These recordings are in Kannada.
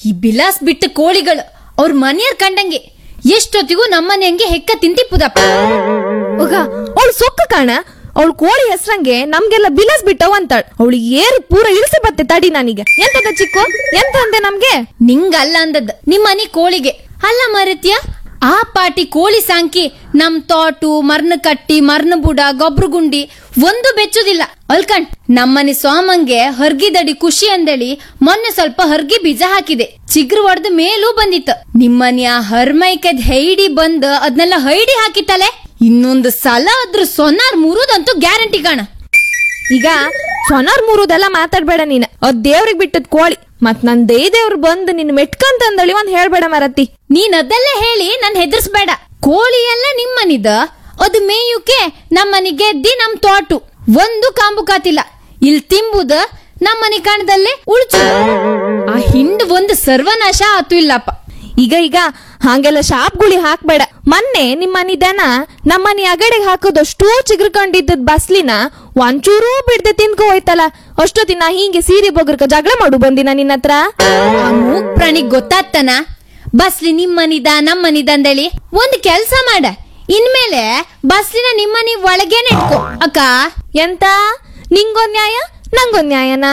ಈ ಬಿಲಾಸ್ ಬಿಟ್ಟ ಕೋಳಿಗಳು ಅವ್ರ ಮನೆಯರ್ ಕಂಡಂಗೆ ಎಷ್ಟೊತ್ತಿಗೂ ನಮ್ಮನೆ ಹಂಗೆ ಹೆಕ್ಕ ತಿಂತಿಪ್ಪುದಪ್ಪ ಹೋಗ ಅವಳು ಸೊಕ್ಕ ಕಾಣ ಅವಳು ಕೋಳಿ ಹೆಸ್ರಂಗೆ ನಮ್ಗೆಲ್ಲ ಬಿಲಸ್ ಬಿಟ್ಟವ್ ಅಂತಾಳ್ ಅವಳು ಏರು ಪೂರ ಇಳಿಸಿ ಬತ್ತೆ ತಡಿ ನನಗೆ ಎಂತದ ಚಿಕ್ಕು ಎಂತ ಅಂದೆ ನಮ್ಗೆ ನಿಂಗಲ್ಲ ಅಂದದ್ ನಿಮ್ಮನೆ ಕೋಳಿಗೆ ಅಲ್ಲ ಮರತ್ಯ ಆ ಪಾಟಿ ಕೋಳಿ ಸಾಂಕಿ ನಮ್ ತೋಟು ಮರ್ನ ಕಟ್ಟಿ ಮರ್ನ ಬುಡ ಗೊಬ್ರ ಗುಂಡಿ ಒಂದು ಬೆಚ್ಚುದಿಲ್ಲ ಅಲ್ಕಂಡ್ ನಮ್ಮನೆ ಸೋಮಂಗೆ ಹರ್ಗಿದಡಿ ಖುಷಿ ಅಂದೇಳಿ ಮೊನ್ನೆ ಸ್ವಲ್ಪ ಹರ್ಗಿ ಬೀಜ ಹಾಕಿದೆ ಚಿಗ್ರು ಹೊಡೆದ ಮೇಲೂ ಬಂದಿತ್ತು ನಿಮ್ಮನೆ ಆ ಹರ್ಮೈಕದ್ ಹೈಡಿ ಬಂದ್ ಅದ್ನೆಲ್ಲ ಹೈಡಿ ಹಾಕಿತ್ತಲೆ ಇನ್ನೊಂದು ಸಲ ಅದ್ರ ಸೊನ್ನಾರ್ ಮುರುದಂತೂ ಗ್ಯಾರಂಟಿ ಕಾಣ ಈಗ ಸೊನಾರ್ ಮೂರುದೆಲ್ಲ ಮಾತಾಡ್ಬೇಡ ನೀನ್ ಅದ್ ದೇವ್ರಿಗೆ ಬಿಟ್ಟದ್ ಕೋಳಿ ಮತ್ ನನ್ ದೈ ದೇವ್ರು ಬಂದು ನಿನ್ ಮೆಟ್ಕಂತಂದಳಿ ಒಂದ್ ಹೇಳ್ಬೇಡ ಮರತಿ ನೀನ್ ಅದೆಲ್ಲ ಹೇಳಿ ನನ್ ಹೆದರ್ಸ್ಬೇಡ ಕೋಳಿ ಎಲ್ಲ ನಿಮ್ಮನಿದ ಅದು ಮೇಯುಕೆ ನಮ್ಮನಿ ಗೆದ್ದಿ ನಮ್ ತೋಟು ಒಂದು ಕಾಂಬು ಕಾತಿಲ್ಲ ಇಲ್ ತಿಂಬುದ ನಮ್ಮನಿ ಕಣದಲ್ಲೇ ಉಳ್ಚು ಆ ಹಿಂಡ್ ಒಂದು ಸರ್ವನಾಶ ಆತು ಇಲ್ಲಪ್ಪ ಈಗ ಈಗ ಹಂಗೆಲ್ಲ ಶಾಪ್ಗುಳಿ ಹಾಕ್ಬೇಡ ಮೊನ್ನೆ ನಿಮ್ಮನಿ ದನ ನಮ್ಮನಿ ಅಗಡೆಗೆ ಹಾಕೋದಷ್ಟು ಚಿಗ್ರಕೊಂಡಿದ್ದದ್ ಬಸ್ಲಿನ ಒಂಚೂರೂ ಬಿಡ್ದೆ ತಿನ್ಕೊ ಹೋಯ್ತಲ್ಲ ಅಷ್ಟೊತ್ತಿನ ಹಿಂಗೆ ಸೀರೆ ಬೊಗರ್ಕ ಜಗಳ ಮಾಡು ಬಂದಿನ ನಿನ್ನ ಹತ್ರ ಆ ಮೂಕ್ ಪ್ರಾಣಿಗ್ ಗೊತ್ತಾಗ್ತಾನ ಬಸ್ಲಿ ನಿಮ್ಮನಿದ ನಮ್ಮನಿದ ಅಂದೇಳಿ ಒಂದ್ ಕೆಲ್ಸ ಮಾಡ ಇನ್ಮೇಲೆ ಬಸ್ಲಿನ ನಿಮ್ಮನಿ ಒಳಗೇನೆ ಇಟ್ಕೋ ಅಕ್ಕ ಎಂತ ನಿಂಗೊಂದ್ ನ್ಯಾಯ ನಂಗೊಂದ್ ನ್ಯಾಯನಾ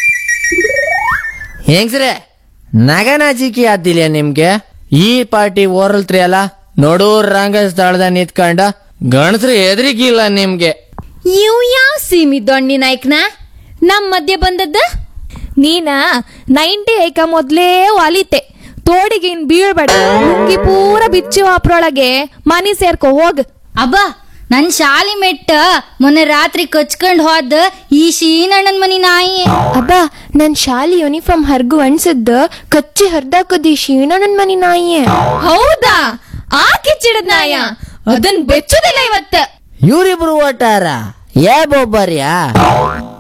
ಹೆಂಗ್ಸ್ರೆ ನಗನಾಚಿಕೆ ಆತಿಲ್ಲ ನಿಮ್ಗೆ ಈ ಪಾರ್ಟಿ ಓರಲ್ತ್ರಿ ಅಲ್ಲ ನೋಡು ರಂಗ ಸ್ಥಳದ ನಿಂತ್ಕೊಂಡ ಗಣಸ್ರು ಎದ್ರಿಗಿಲ್ಲ ನಿಮ್ಗೆ ಇವ್ ಯಾವ ಸೀಮಿ ದೊಣ್ಣಿ ನಾಯ್ಕನ ನಮ್ ಮಧ್ಯೆ ಬಂದದ್ದ ನೀನ ನೈಂಟಿ ಐಕ ಮೊದ್ಲೇ ಒಲಿತೆ ತೋಡಿಗೆ ಇನ್ ಬೀಳ್ಬೇಡ ಲುಂಗಿ ಪೂರ ಬಿಚ್ಚಿ ಅಪ್ರೊಳಗೆ ಮನಿ ಸೇರ್ಕೊ ಹೋಗ್ ಅಬ್ಬ ನನ್ ಶಾಲಿ ಮೆಟ್ಟ ಮೊನ್ನೆ ರಾತ್ರಿ ಕಚ್ಕೊಂಡ್ ಹೋದ ಈ ಶೀನಣ್ಣನ್ ಮನಿ ನಾಯಿ ಅಬ್ಬ ನನ್ ಶಾಲಿ ಯೂನಿಫಾರ್ಮ್ ಹರ್ಗು ಅನ್ಸದ್ದ ಕಚ್ಚಿ ಹರ್ದಾಕದಿ ಶೀಣ ನನ್ ಮನಿ ನಾಯಿಯೇ ಹೌದಾ ಆ ಕಿಚ್ಚಿಡದ್ ನಾಯ ಅದನ್ ಬೆಚ್ಚುದಿಲ್ಲ ಇವತ್ತ ಇವ್ರಿಬ್ರು ಓಟಾರ ಏ ಬೊಬ್ಬರ್ಯಾ